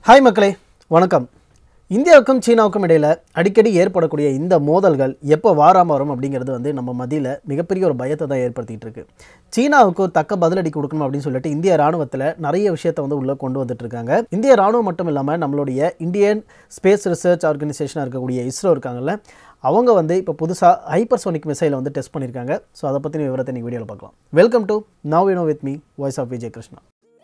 hi மக்களே வணக்கம் இந்தியாவுக்கும் சீனாவுக்கும் இடையில் அடிக்கடி ஏற்படக்கூடிய இந்த மோதல்கள் எப்போ வாராம வரும் அப்படிங்கிறது வந்து நம்ம மத்தியில் மிகப்பெரிய ஒரு பயத்தை தான் ஏற்படுத்திட்டு இருக்கு சீனாவுக்கு ஒரு தக்க பதிலடி கொடுக்கணும் அப்படின்னு சொல்லிட்டு இந்திய ராணுவத்தில் நிறைய விஷயத்தை வந்து உள்ளே கொண்டு வந்துட்டு இருக்காங்க இந்திய ராணுவம் மட்டும் இல்லாமல் நம்மளுடைய இந்தியன் ஸ்பேஸ் ரிசர்ச் ஆர்கனைசேஷனாக இருக்கக்கூடிய இஸ்ரோ இருக்காங்கல்ல அவங்க வந்து இப்போ புதுசாக ஹைப்பர்சோனிக் மிசைலை வந்து டெஸ்ட் பண்ணியிருக்காங்க ஸோ அதை பற்றின விவரத்தை நீங்கள் வீடியோவில் பார்க்கலாம் welcome to now you know with me voice of Vijay Krishna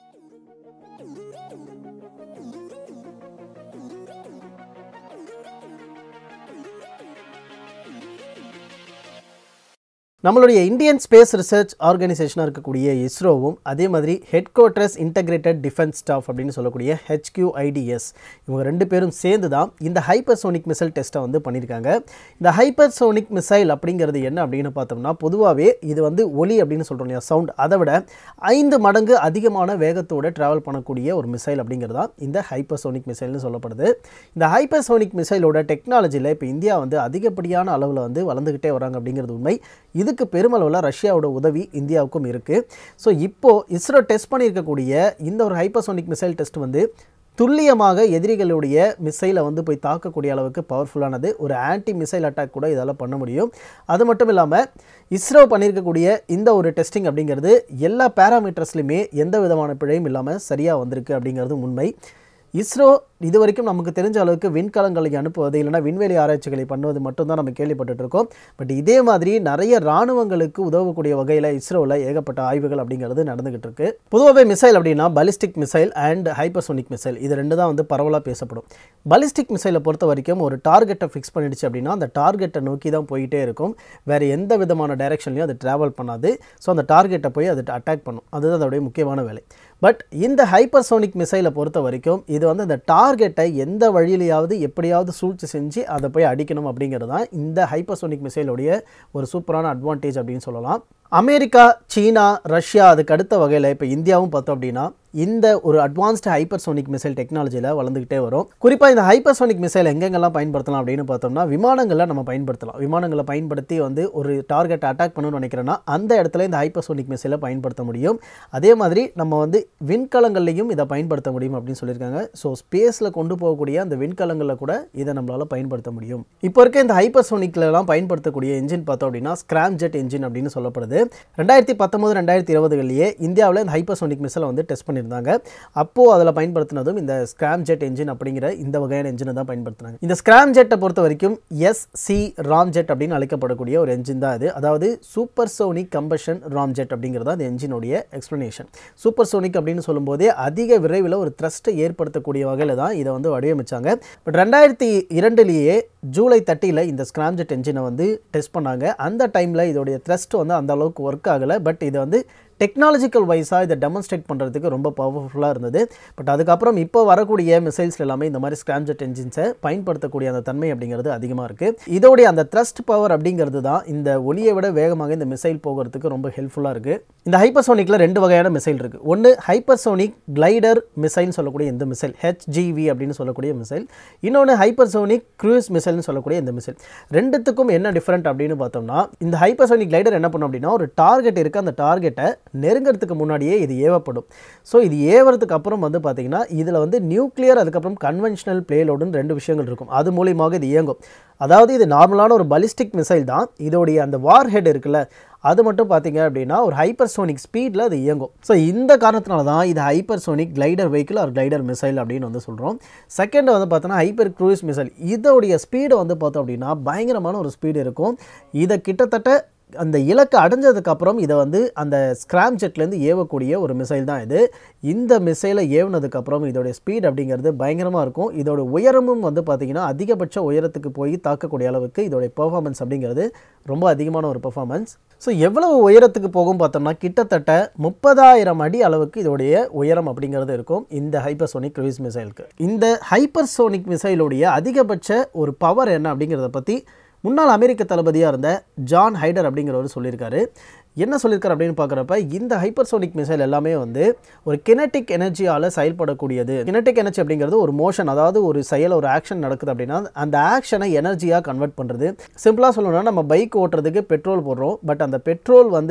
நம்மளுடைய இந்தியன் ஸ்பேஸ் ரிசர்ச் ஆர்கனைசேஷனாக இருக்கக்கூடிய இஸ்ரோவும் அதே மாதிரி headquarters integrated defence staff அப்படின்னு சொல்லக்கூடிய HQIDS இவங்க ரெண்டு பேரும் சேர்ந்து தான் இந்த ஹைப்பர்சோனிக் மிசைல் டெஸ்ட்டை வந்து பண்ணியிருக்காங்க இந்த ஹைப்பர்சோனிக் மிசைல் அப்படிங்கிறது என்ன அப்படின்னு பார்த்தோம்னா பொதுவாகவே இது வந்து ஒலி அப்படின்னு சொல்கிறோம் இல்லையா சவுண்ட் அதை விட ஐந்து மடங்கு அதிகமான வேகத்தோட ட்ராவல் பண்ணக்கூடிய ஒரு மிசைல் அப்படிங்கிறது தான் இந்த ஹைப்பர்சோனிக் மிசைல்னு சொல்லப்படுது இந்த ஹைப்பர்சோனிக் மிசைலோட டெக்னாலஜியில் இப்போ இந்தியா வந்து அதிகப்படியான அளவில் வந்து வளர்ந்துக்கிட்டே வராங்க அப்படிங்கிறது உண்மை இதுக்கு பெருமளவில் ரஷ்யாவோட உதவி இந்தியாவுக்கும் இருக்குது ஸோ இப்போது இஸ்ரோ டெஸ்ட் பண்ணியிருக்கக்கூடிய இந்த ஒரு ஹைப்பர்சோனிக் மிசைல் டெஸ்ட் வந்து துல்லியமாக எதிரிகளுடைய மிசைலை வந்து போய் தாக்கக்கூடிய அளவுக்கு பவர்ஃபுல்லானது ஒரு ஆன்டி மிசைல் அட்டாக் கூட இதால் பண்ண முடியும் அது மட்டும் இல்லாமல் இஸ்ரோ பண்ணியிருக்கக்கூடிய இந்த ஒரு டெஸ்டிங் அப்படிங்கிறது எல்லா பேராமீட்டர்ஸ்லையுமே எந்த விதமான பிழையும் இல்லாமல் சரியாக வந்திருக்கு அப்படிங்கிறது உண்மை இஸ்ரோ இது வரைக்கும் நமக்கு தெரிஞ்ச அளவுக்கு விண்கலங்களை அனுப்புவது இல்லைனா விண்வெளி ஆராய்ச்சிகளை பண்ணுவது மட்டும்தான் நம்ம கேள்விப்பட்டுட்டு இருக்கோம் பட் இதே மாதிரி நிறைய இராணுவங்களுக்கு உதவக்கூடிய வகையில் இஸ்ரோவில் ஏகப்பட்ட ஆய்வுகள் அப்படிங்கிறது நடந்துகிட்டு இருக்கு பொதுவாகவே மிசைல் அப்படின்னா ballistic missile and hypersonic missile இது ரெண்டு தான் வந்து பரவலாக பேசப்படும் பலிஸ்டிக் மிசைலை பொறுத்த வரைக்கும் ஒரு டார்கெட்டை ஃபிக்ஸ் பண்ணிடுச்சு அப்படின்னா அந்த டார்கெட்டை நோக்கி தான் போயிட்டே இருக்கும் வேறு எந்த விதமான டைரக்ஷன்லையும் அது ட்ராவல் பண்ணாது ஸோ அந்த டார்கெட்டை போய் அது அட்டாக் பண்ணும் அதுதான் அதோடைய முக்கியமான வேலை பட் இந்த ஹைப்பர்சோனிக் மிசைலை பொறுத்த வரைக்கும் இது வந்து அந்த டார்கெட்டை எந்த வழியிலையாவது எப்படியாவது சூழ்ச்சி செஞ்சு அதை போய் அடிக்கணும் அப்படிங்கிறது தான் இந்த ஹைப்பர்சோனிக் மிசைலுடைய ஒரு சூப்பரான அட்வான்டேஜ் அப்படின்னு சொல்லலாம் அமெரிக்கா சீனா ரஷ்யா அதுக்கு அடுத்த வகையில் இப்போ இந்தியாவும் பார்த்தோம் அப்படின்னா இந்த ஒரு அட்வான்ஸ்டு ஹைப்பர்சோனிக் மிசைல் டெக்னாலஜியில் வளர்ந்துக்கிட்டே வரும் குறிப்பாக இந்த ஹைப்பர்சோனிக் மிசைல் எங்கெங்கெல்லாம் பயன்படுத்தலாம் அப்படின்னு பார்த்தோம்னா விமானங்களில் நம்ம பயன்படுத்தலாம் விமானங்களை பயன்படுத்தி வந்து ஒரு டார்கெட் அட்டாக் பண்ணணும்னு நினைக்கிறேன்னா அந்த இடத்துல இந்த ஹைப்பர்சோனிக் மிசைலை பயன்படுத்த முடியும் அதே மாதிரி நம்ம வந்து விண்கலங்கள்லையும் இதை பயன்படுத்த முடியும் அப்படின்னு சொல்லியிருக்காங்க ஸோ ஸ்பேஸில் கொண்டு போகக்கூடிய அந்த விண்கலங்களில் கூட இதை நம்மளால் பயன்படுத்த முடியும் இப்போ இருக்க இந்த ஹைப்பர்சோனிக்லலாம் பயன்படுத்தக்கூடிய என்ஜின் பார்த்தோம் அப்படின்னா ஸ்கிராம் ஜெட் என்ஜின் அப்படின்னு சொல்லப்படுது ரெண்டாயிரத்தி பத்தொம்பது ரெண்டாயிரத்தி இருபதுகளிலேயே இந்தியாவில் இந்த ஹைப்பர்சோனிக் மிசைலை வந்து டெஸ்ட் பண்ணியிருந்தாங்க அப்போது அதில் பயன்படுத்தினதும் இந்த ஸ்கிராம் ஜெட் என்ஜின் அப்படிங்கிற இந்த வகையான என்ஜினை தான் பயன்படுத்தினாங்க இந்த ஸ்கிராம் ஜெட்டை பொறுத்த வரைக்கும் எஸ் சி ராம் ஜெட் அப்படின்னு அழைக்கப்படக்கூடிய ஒரு என்ஜின் தான் இது அதாவது supersonic combustion ramjet அப்படிங்கிறது அந்த என்ஜினுடைய எக்ஸ்ப்ளனேஷன் சூப்பர் சோனிக் அப்படின்னு சொல்லும்போதே அதிக விரைவில் ஒரு த்ரஸ்ட்டை ஏற்படுத்தக்கூடிய வகையில் தான் இதை வந்து வடிவமைச்சாங்க பட் ரெண்டாயிரத்தி இரண்டுலேயே ஜூலை தேர்ட்டியில் இந்த ஸ்கிராம்ஜெட் என்ஜினை வந்து டெஸ்ட் பண்ணாங்க அந்த டைமில் இதோடைய த்ரஸ்ட் வந்து அந்த அளவுக்கு ஒர்க் ஆகலை பட் இதை வந்து டெக்னாலஜிக்கல் வைஸாக இதை டெமான்ஸ்ட்ரேட் பண்ணுறதுக்கு ரொம்ப பவர்ஃபுல்லாக இருந்தது பட் அதுக்கப்புறம் இப்போ வரக்கூடிய மிசைல்ஸ் எல்லாமே இந்த மாதிரி ஸ்கிராம்ஜெட் என்ஜின்ஸை பயன்படுத்தக்கூடிய அந்த தன்மை அப்படிங்கிறது அதிகமாக இருக்குது இதோடைய அந்த த்ரஸ்ட் பவர் அப்படிங்கிறது தான் இந்த ஒலியை விட வேகமாக இந்த மிசைல் போகிறதுக்கு ரொம்ப ஹெல்ப்ஃபுல்லாக இருக்குது இந்த ஹைப்பர்சோனிக்கில் ரெண்டு வகையான மிசைல் இருக்குது ஒன்று ஹைப்பர்சோனிக் கிளைடர் மிசைல்னு சொல்லக்கூடிய இந்த மிசைல் ஹெச்ஜிவி அப்படின்னு சொல்லக்கூடிய மிசைல் இன்னொன்று ஹைப்பர்சோனிக் க்ரூஸ் மிசைல்னு சொல்லக்கூடிய இந்த மிசைல் ரெண்டுத்துக்கும் என்ன டிஃப்ரெண்ட் அப்படின்னு பார்த்தோம்னா இந்த ஹைப்பர்சோனிக் கிளைடர் என்ன பண்ணும் அப்படின்னா ஒரு டார்கெட் இருக்குது அந்த டார்கெட்டை நெருங்கிறதுக்கு முன்னாடியே இது ஏவப்படும் ஸோ இது ஏவறதுக்கு அப்புறம் வந்து பார்த்திங்கன்னா இதில் வந்து நியூக்ளியர் அதுக்கப்புறம் கன்வென்ஷனல் பிளேலோடுன்னு ரெண்டு விஷயங்கள் இருக்கும் அது மூலியமாக இது இயங்கும் அதாவது இது நார்மலான ஒரு பலிஸ்டிக் மிசைல் தான் இதோடைய அந்த வார் ஹெட் இருக்குல்ல அது மட்டும் பார்த்தீங்க அப்படின்னா ஒரு ஹைப்பர்சோனிக் ஸ்பீடில் அது இயங்கும் ஸோ இந்த காரணத்தினால தான் இது ஹைப்பர்சோனிக் கிளைடர் வெஹிக்கிள் ஒரு கிளைடர் மிசைல் அப்படின்னு வந்து சொல்கிறோம் செகண்ட் வந்து பார்த்தோன்னா ஹைப்பர் க்ரூஸ் மிசைல் இதோடைய ஸ்பீடை வந்து பார்த்தோம் அப்படின்னா பயங்கரமான ஒரு ஸ்பீடு இருக்கும் இதை கிட்டத்தட்ட அந்த இலக்கை அடைஞ்சதுக்கப்புறம் இதை வந்து அந்த ஸ்கிராம் ஜெட்லேருந்து ஏவக்கூடிய ஒரு மிசைல் தான் இது இந்த மிசைலை ஏவுனதுக்கப்புறம் இதோடைய ஸ்பீட் அப்படிங்கிறது பயங்கரமாக இருக்கும் இதோட உயரமும் வந்து பார்த்திங்கன்னா அதிகபட்ச உயரத்துக்கு போய் தாக்கக்கூடிய அளவுக்கு இதோடைய பெர்ஃபார்மன்ஸ் அப்படிங்கிறது ரொம்ப அதிகமான ஒரு பெர்ஃபார்மன்ஸ் ஸோ எவ்வளவு உயரத்துக்கு போகும் பார்த்தோம்னா கிட்டத்தட்ட முப்பதாயிரம் அடி அளவுக்கு இதோடைய உயரம் அப்படிங்கிறது இருக்கும் இந்த ஹைப்பர்சோனிக் க்ரூஸ் மிசைலுக்கு இந்த ஹைப்பர்சோனிக் மிசைலுடைய அதிகபட்ச ஒரு பவர் என்ன அப்படிங்கிறத பற்றி முன்னாள் அமெரிக்க தளபதியாக இருந்த ஜான் ஹைடர் அப்படிங்கிறவர் சொல்லியிருக்காரு என்ன சொல்லியிருக்காரு அப்படின்னு பார்க்குறப்ப இந்த ஹைப்பர்சோனிக் மிசைல் எல்லாமே வந்து ஒரு கினட்டிக் எனர்ஜியால் செயல்படக்கூடியது கினட்டிக் எனர்ஜி அப்படிங்கிறது ஒரு மோஷன் அதாவது ஒரு செயல் ஒரு ஆக்ஷன் நடக்குது அப்படின்னா அந்த ஆக்ஷனை எனர்ஜியாக கன்வெர்ட் பண்ணுறது சிம்பிளாக சொல்லணும்னா நம்ம பைக் ஓட்டுறதுக்கு பெட்ரோல் போடுறோம் பட் அந்த பெட்ரோல் வந்து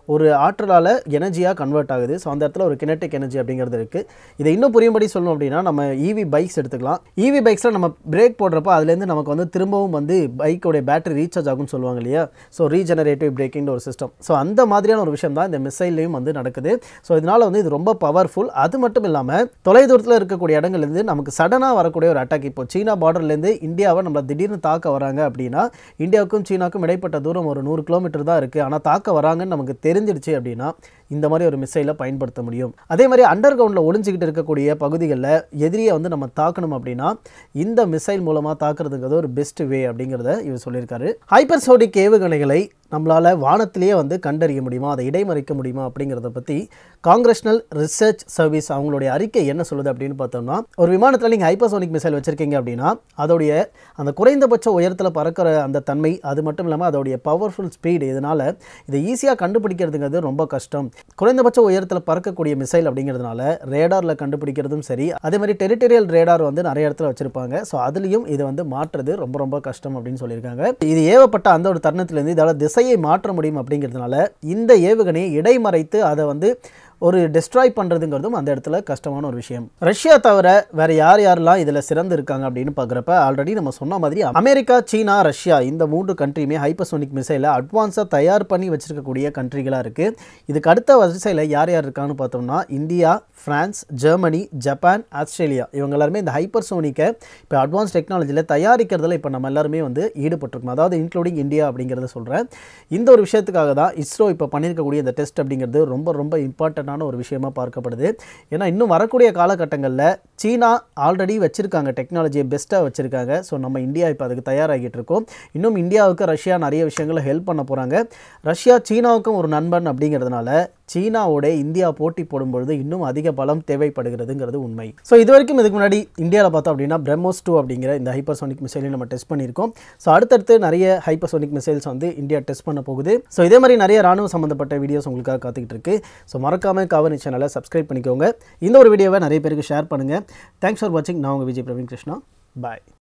ஒரு ஆற்றலால் எனர்ஜியாக கன்வெர்ட் ஆகுது ஸோ அந்த இடத்துல ஒரு கினெட்டிக் எனர்ஜி அப்படிங்கிறது இருக்குது இதை இன்னும் புரியும்படி சொல்லணும் அப்படின்னா நம்ம ஈவி பைக்ஸ் எடுத்துக்கலாம் ஈவி பைக்ஸில் நம்ம பிரேக் போடுறப்போ அதுலேருந்து நமக்கு வந்து திரும்பவும் வந்து பைக்கோடைய பேட்டரி ரீசார்ஜ் ஆகும்னு சொல்லுவாங்க இல்லையா ஸோ ரீஜெனரேட்டிவ் பிரேக்கிங் ஒரு சிஸ்டம் ஸோ அந்த மாதிரியான ஒரு விஷயம் தான் இந்த மிசைல்லையும் வந்து நடக்குது ஸோ இதனால் வந்து இது ரொம்ப பவர்ஃபுல் அது மட்டும் இல்லாமல் தொலைதூரத்தில் இருக்கக்கூடிய இடங்கள்லேருந்து நமக்கு சடனாக வரக்கூடிய ஒரு அட்டாக் இப்போ சீனா பார்டர்லேருந்து இந்தியாவை நம்மளை திடீர்னு தாக்க வராங்க அப்படின்னா இந்தியாவுக்கும் சீனாவுக்கும் இடைப்பட்ட தூரம் ஒரு நூறு கிலோமீட்டர் தான் இருக்குது ஆனால் தாக்க வராங்கன்னு நமக்கு தெரிஞ்சிடுச்சு அப்படின்னா இந்த மாதிரி ஒரு மிசைலை பயன்படுத்த முடியும் அதே மாதிரி அண்டர் கிரவுண்டில் ஒளிஞ்சிக்கிட்டு இருக்கக்கூடிய பகுதிகளில் எதிரியை வந்து நம்ம தாக்கணும் அப்படின்னா இந்த மிசைல் மூலமாக தாக்குறதுங்கிறது ஒரு பெஸ்ட் வே அப்படிங்கிறத இவர் சொல்லியிருக்காரு ஹைப்பர்சோனிக் ஏவுகணைகளை நம்மளால் வானத்திலேயே வந்து கண்டறிய முடியுமா அதை இடைமறிக்க முடியுமா அப்படிங்கிறத பற்றி காங்கிரஷனல் ரிசர்ச் சர்வீஸ் அவங்களுடைய அறிக்கை என்ன சொல்லுது அப்படின்னு பார்த்தோம்னா ஒரு விமானத்தில் நீங்கள் ஹைப்பர்சோனிக் மிசைல் வச்சுருக்கீங்க அப்படின்னா அதோடைய அந்த குறைந்தபட்ச உயரத்தில் பறக்கிற அந்த தன்மை அது மட்டும் இல்லாமல் அதோடைய பவர்ஃபுல் ஸ்பீடு இதனால் இதை ஈஸியாக கண்டுபிடிக்கிறதுங்கிறது ரொம்ப கஷ்டம் குறைந்தபட்ச உயரத்தில் பறக்கக்கூடிய மிசைல் அப்படிங்கிறதுனால ரேடாரில் கண்டுபிடிக்கிறதும் சரி அதே மாதிரி டெரிட்டரியல் ரேடார் வந்து நிறைய இடத்துல வச்சுருப்பாங்க ஸோ அதுலேயும் இதை வந்து மாற்றுறது ரொம்ப ரொம்ப கஷ்டம் அப்படின்னு சொல்லியிருக்காங்க இது ஏவப்பட்ட அந்த ஒரு தருணத்திலேருந்து இதால் திசையை மாற்ற முடியும் அப்படிங்கிறதுனால இந்த ஏவுகணையை இடைமறைத்து அதை வந்து ஒரு டெஸ்ட்ராய் பண்ணுறதுங்கிறதும் அந்த இடத்துல கஷ்டமான ஒரு விஷயம் ரஷ்யா தவிர வேற யார் யாரெல்லாம் இதில் சிறந்து இருக்காங்க அப்படின்னு பார்க்குறப்ப ஆல்ரெடி நம்ம சொன்ன மாதிரி அமெரிக்கா சீனா ரஷ்யா இந்த மூன்று கண்ட்ரியுமே ஹைப்பர்சோனிக் மிசைலை அட்வான்ஸாக தயார் பண்ணி வச்சிருக்கக்கூடிய கண்ட்ரிகளாக இருக்குது இதுக்கு அடுத்த வரிசையில் யார் யார் இருக்காங்கன்னு பார்த்தோம்னா India France Germany Japan Australia இவங்க எல்லாருமே இந்த ஹைப்பர்சோனிக்கை இப்போ அட்வான்ஸ் டெக்னாலஜியில் தயாரிக்கிறதுல இப்போ நம்ம எல்லாருமே வந்து ஈடுபட்டிருக்கோம் அதாவது இன்க்ளூடிங் இந்தியா அப்படிங்கிறத சொல்கிறேன் இந்த ஒரு விஷயத்துக்காக தான் இஸ்ரோ இப்போ பண்ணியிருக்கக்கூடிய இந்த டெஸ்ட் அப்படிங்கிறது ரொம்ப ரொம்ப இம்பார்ட்டண்டான ஒரு விஷயமா பார்க்கப்படுது ஏன்னா இன்னும் வரக்கூடிய காலகட்டங்களில் சீனா ஆல்ரெடி வச்சுருக்காங்க டெக்னாலஜியை பெஸ்ட்டாக வச்சுருக்காங்க ஸோ நம்ம இந்தியா இப்போ அதுக்கு தயாராகிட்டு இருக்கோம் இன்னும் இந்தியாவுக்கு ரஷ்யா நிறைய விஷயங்களை ஹெல்ப் பண்ண போகிறாங்க ரஷ்யா சீனாவுக்கும் ஒரு நண்பன் அப்படிங்கிறதுனால சீனாவோட இந்தியா போட்டி போடும்பொழுது இன்னும் அதிக பலம் தேவைப்படுகிறதுங்கிறது உண்மை ஸோ இது வரைக்கும் இதுக்கு முன்னாடி இந்தியாவில் பார்த்தோம் அப்படின்னா பிரம்மோஸ் டூ அப்படிங்கிற இந்த ஹைப்பர்சோனிக் மிசைலையும் நம்ம டெஸ்ட் பண்ணியிருக்கோம் ஸோ அடுத்தடுத்து நிறைய ஹைப்பர்சோனிக் மிசைல்ஸ் வந்து இந்தியா டெஸ்ட் பண்ண போகுது ஸோ இதே மாதிரி நிறைய ராணுவ சம்மந்தப்பட்ட வீடியோஸ் உங்களுக்காக காத்துக்கிட்டு இருக்கு ஸோ மறக்காமல் காவனி சேனலை சப்ஸ்கிரைப் பண்ணிக்கோங்க இந்த ஒரு வீடியோவை நிறைய பேருக்கு ஷேர் பண்ணுங்கள் தேங்க்ஸ் ஃபார் வாட்சிங் நான் உங்கள் விஜய் பிரவீன் கிருஷ்ணா பாய்